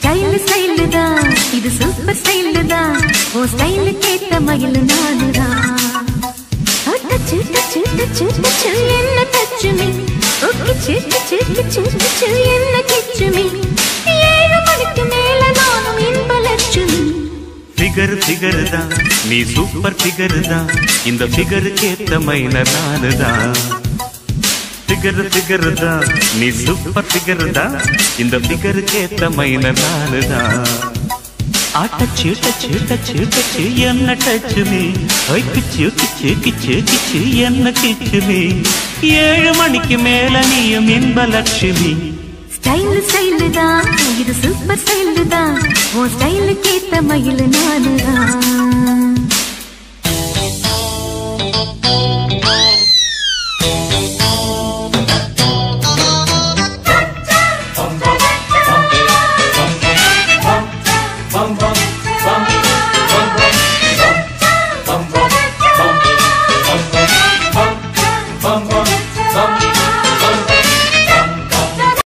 style style தான் இது super style தான் ஓ ஸ்டைலுக்கு ஏத்த மயில் நானுதான் ஓ, டச்சு டச்சு டச்சு டச்சு என்ன டச்சு மீ ஓ கிச்சு கிச்சு கிச்சு கிச்சு என்ன கிச்சு மீ ஏழு மணிக்கு மேல நானும் இன்ப லட்சுமி ஃபிகர் ஃபிகர் தான் நீ சூப்பர் ஃபிகர் தான் இந்த ஃபிகருக்கு ஏத்த மைனர் நானு தான் ஃபிகர் ஃபிகர் தான் நீ சூப்பர் ஃபிகர் தான் இந்த ஃபிகருக்கு ஏத்த மைனர் நானு தான் ஆட்டச்சு டச்சு டச்சு டச்சு என்ன டச்சு நீ ஒய் கிச்சு கிச்சு கிச்சு கிச்சு என்ன கிச்சு நீ ஏழு மணிக்கு மேல நீயும் இன்ப லட்சுமி ஸ்டைல் ஸ்டைல் தான் இது சூப்பர் ஸ்டைல் தான் உன் ஸ்டைலுக்கு ஏத்த மயில் நானுதான் bum bum